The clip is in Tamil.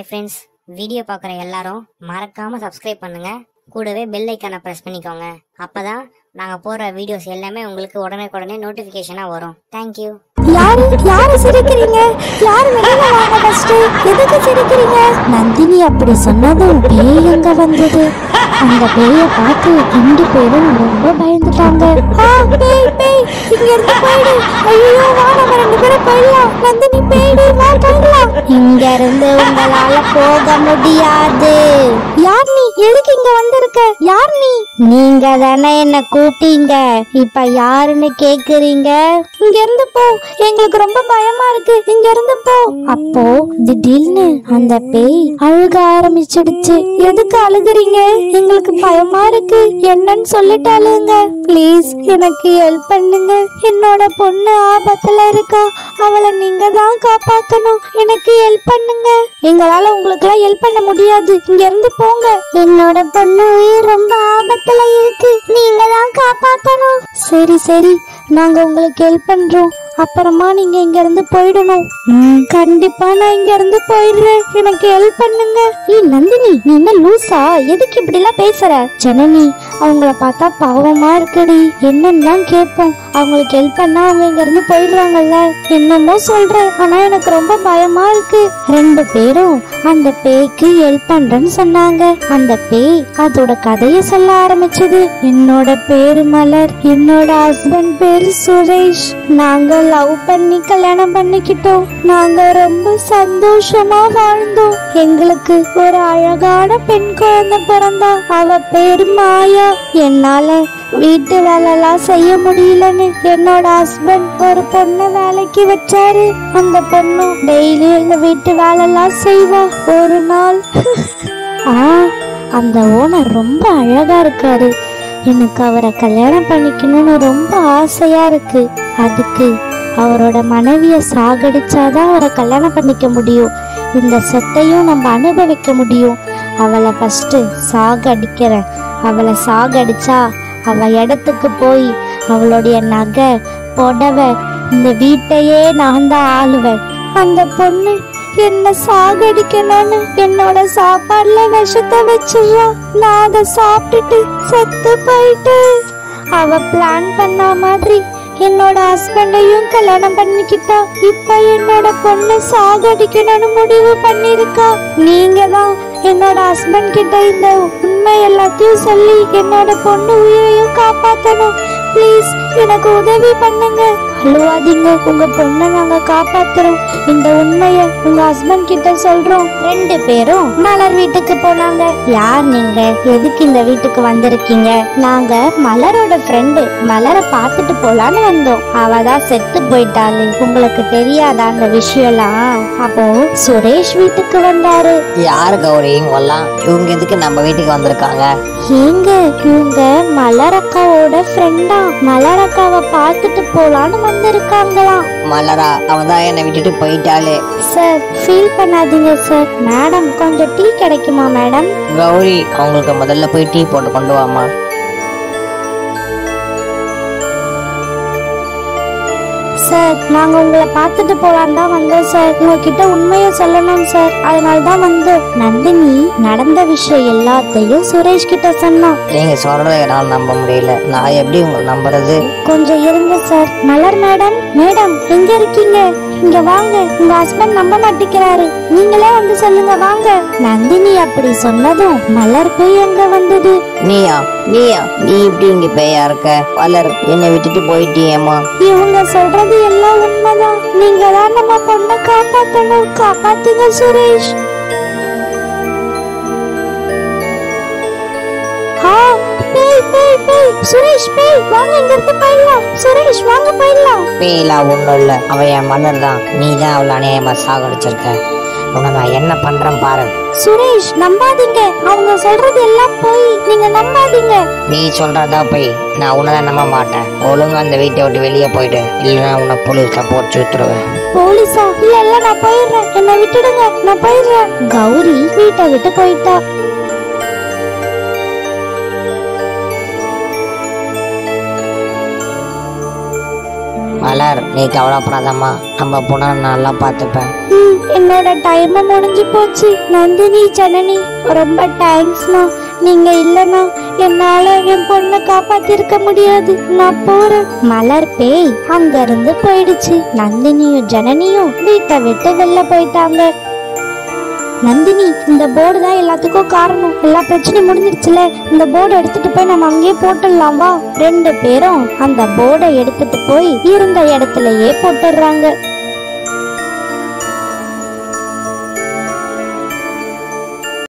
ஹாய் ஃப்ரெண்ட்ஸ் வீடியோ பார்க்குற எல்லாரும் மறக்காம சப்ஸ்கிரைப் பண்ணுங்க கூடவே பெல் ஐக்கானை ப்ரெஸ் பண்ணிக்கோங்க அப்பதான் நாங்க போடுற வீடியோஸ் எல்லாமே உங்களுக்கு உடனே உடனே நோட்டிஃபிகேஷனா வரும் தேங்க்யூ யாரு யாரு சிரிக்கிறீங்க யாரு வெளியில வாங்க ஃபர்ஸ்ட் எதுக்கு சிரிக்கிறீங்க நந்தினி அப்படி சொன்னதும் பேய் அங்க வந்தது அந்த பேயை பார்த்து ரெண்டு பேரும் ரொம்ப பயந்துட்டாங்க ஆ பேய் பேய் இங்க இருந்து போயிடு ஐயோ வா நம்ம ரெண்டு பேரும் போயிடலாம் நந்தினி பேய்டு வா போயிடலாம் இங்க இருந்து உங்களால போக முடியாது யார் நீ எதுக்கு இங்க வந்திருக்க யார் நீ நீங்க தானே என்ன கூப்பிட்டீங்க இப்ப யாருன்னு கேக்குறீங்க இங்க இருந்து போ எங்களுக்கு ரொம்ப பயமா இருக்கு இங்க இருந்து போ அப்போ திடீர்னு அந்த பேய் அழுக ஆரம்பிச்சிடுச்சு எதுக்கு அழுகுறீங்க எங்களுக்கு பயமா இருக்கு என்னன்னு சொல்லிட்டு அழுங்க ப்ளீஸ் எனக்கு ஹெல்ப் பண்ணுங்க என்னோட பொண்ணு ஆபத்துல இருக்கா அவளை நீங்க தான் காப்பாத்தணும் எனக்கு ஹெல்ப் பண்ணுங்க எங்களால உங்களுக்கு எல்லாம் ஹெல்ப் பண்ண முடியாது இங்க இருந்து போங்க என்னோட பொண்ணு உயிர் ரொம்ப ஆபத்துல இருக்கு நீங்க தான் காப்பாத்தணும் சரி சரி நாங்க உங்களுக்கு ஹெல்ப் பண்றோம் அப்புறமா நீங்க இங்க இருந்து போயிடணும் ம், கண்டிப்பா நான் இங்க இருந்து போயிடுறேன் எனக்கு ஹெல்ப் பண்ணுங்க ஏய் நந்தினி நீ என்ன லூசா எதுக்கு இப்படி எல்லாம் பேசுற ஜனனி அவங்கள பார்த்தா பாவமா இருக்குடி என்னன்னு தான் கேட்போம் அவங்களுக்கு ஹெல்ப் பண்ணா அவங்க இங்க இருந்து போயிடுறாங்கல்ல என்னமோ சொல்றேன் ஆனா எனக்கு ரொம்ப பயமா இருக்கு ரெண்டு பேரும் அந்த பேய்க்கு ஹெல்ப் பண்றேன்னு சொன்னாங்க அந்த பேய் அதோட கதைய சொல்ல ஆரம்பிச்சது என்னோட பேரு மலர் என்னோட ஹஸ்பண்ட் பேரு சுரேஷ் நாங்க லவ் பண்ணி கல்யாணம் பண்ணிக்கிட்டோம் நாங்க ரொம்ப சந்தோஷமா வாழ்ந்தோம் எங்களுக்கு ஒரு அழகான பெண் குழந்தை பிறந்தா அவ பேரு மாயா என்னால வீட்டு வேலைலாம் செய்ய முடியலன்னு என்னோட ஹஸ்பண்ட் ஒரு பொண்ணை வேலைக்கு வச்சாரு அந்த பொண்ணு டெய்லி எங்க வீட்டு வேலைலாம் செய்வா ஒரு நாள் ஆ அந்த ஓனர் ரொம்ப அழகா இருக்காரு எனக்கு அவரை கல்யாணம் பண்ணிக்கணும்னு ரொம்ப ஆசையா இருக்கு அதுக்கு அவரோட மனைவிய சாகடிச்சாதான் அவரை கல்யாணம் பண்ணிக்க முடியும் இந்த சொத்தையும் நம்ம அனுபவிக்க முடியும் அவளை ஃபர்ஸ்ட் சாகடிக்கிறேன் அவளை சாகடிச்சா அவ இடத்துக்கு போய் அவளுடைய நகை புடவை இந்த வீட்டையே நான் தான் ஆளுவேன் அந்த பொண்ணு என்ன சாகடிக்கணும்னு என்னோட சாப்பாடுல விஷத்தை வச்சிடுறா நான் அதை சாப்பிட்டுட்டு செத்து போயிட்டு அவ பிளான் பண்ண மாதிரி என்னோட ஹஸ்பண்டையும் கல்யாணம் பண்ணிக்கிட்டா இப்ப என்னோட பொண்ணு சாகடிக்கணும்னு முடிவு பண்ணிருக்கா நீங்க தான் என்னோட ஹஸ்பண்ட் கிட்ட இந்த உண்மை எல்லாத்தையும் சொல்லி என்னோட பொண்ணு உயிரையும் காப்பாத்தணும் ப்ளீஸ் எனக்கு உதவி பண்ணுங்க அழுவாதீங்க உங்க பொண்ணை நாங்க காப்பாத்துறோம் இந்த உண்மைய உங்க ஹஸ்பண்ட் கிட்ட சொல்றோம் ரெண்டு பேரும் மலர் வீட்டுக்கு போனாங்க யார் நீங்க எதுக்கு இந்த வீட்டுக்கு வந்திருக்கீங்க நாங்க மலரோட ஃப்ரெண்டு மலரை பார்த்துட்டு போலான்னு வந்தோம் அவ தான் செத்து போயிட்டாளு உங்களுக்கு தெரியாதா அந்த விஷயம்லாம் அப்போ சுரேஷ் வீட்டுக்கு வந்தாரு யாரு கௌரி இவங்கெல்லாம் இவங்க எதுக்கு நம்ம வீட்டுக்கு வந்திருக்காங்க ஏங்க இவங்க மலரக்காவோட ஃப்ரெண்டா மலரக்காவை பார்த்துட்டு போலான்னு வந்திருக்காங்களாம் மலரா அவன் தான் என்னை விட்டுட்டு போயிட்டாளே சார் ஃபீல் பண்ணாதீங்க சார் மேடம் கொஞ்சம் டீ கிடைக்குமா மேடம் கௌரி அவங்களுக்கு முதல்ல போய் டீ போட்டு கொண்டு வாமா சார் நாங்க உங்களை பார்த்துட்டு போலாம் தான் வந்தோம் சார் உங்ககிட்ட உண்மையை சொல்லணும் சார் அதனால தான் வந்தோம் நந்தினி நடந்த விஷயம் எல்லாத்தையும் சுரேஷ் கிட்ட சொன்னோம் நீங்க சொல்றத என்னால நம்ப முடியல நான் எப்படி உங்களை நம்புறது கொஞ்சம் இருங்க சார் மலர் மேடம் மேடம் எங்க இருக்கீங்க இங்க வாங்க உங்க ஹஸ்பண்ட் நம்ப மாட்டேங்கிறாரு நீங்களே வந்து சொல்லுங்க வாங்க நந்தினி அப்படி சொன்னதும் மலர் போய் அங்க வந்தது நீயா நீயா நீ இப்படி இங்க பேயா இருக்க மலர் என்னை விட்டுட்டு போயிட்டியேம்மா இவங்க சொல்றது எல்லாம் உண்மைதான் நீங்க தான் நம்ம பொண்ணை காப்பாத்தணும் காப்பாத்துங்க சுரேஷ் ஆ, பேய், பேய், பேய். சுரேஷ் பேய் வாங்க இங்க இருந்து போயிடலாம் சுரேஷ் வாங்க போயிடலாம் பேயிலா ஒண்ணும் இல்ல அவ என் மலர் தான் நீ தான் அவளை அநியாயமா சாகடிச்சிருக்க உன்னை நான் என்ன பண்றேன் பாரு சுரேஷ் நம்பாதீங்க அவங்க சொல்றது எல்லாம் போய் நீங்க நம்பாதீங்க நீ சொல்றதா போய் நான் உன்னை தான் நம்ப மாட்டேன் ஒழுங்கா அந்த வீட்டை விட்டு வெளியே போயிடு இல்லைன்னா உன்னை போலீஸ்ல போட்டு விட்டுருவேன் போலீஸா இல்ல இல்ல நான் போயிடுறேன் என்ன விட்டுடுங்க நான் போயிடுறேன் கௌரி வீட்டை விட்டு போயிட்டா மலர் நீ கவலைப்படாதம்மா நம்ம பொண்ணை நல்லா பார்த்துப்பேன் ம், என்னோட டைம் முடிஞ்சு போச்சு நந்தினி ஜனனி ரொம்ப தேங்க்ஸ்ண்ணா நீங்க இல்லனா என்னால என் பொண்ணை காப்பாத்திருக்க முடியாது நான் போறேன் மலர் பேய் அங்க இருந்து போயிடுச்சு நந்தினியும் ஜனனியும் வீட்டை விட்டு வெளில போயிட்டாங்க நந்தினி இந்த போர்டு தான் எல்லாத்துக்கும் காரணம் எல்லா பிரச்சனையும் முடிஞ்சிருச்சுல இந்த போர்டை எடுத்துட்டு போய் நம்ம அங்கேயே போட்டுடலாம் வா ரெண்டு பேரும் அந்த போர்டை எடுத்துட்டு போய் இருந்த இடத்துலயே போட்டுடுறாங்க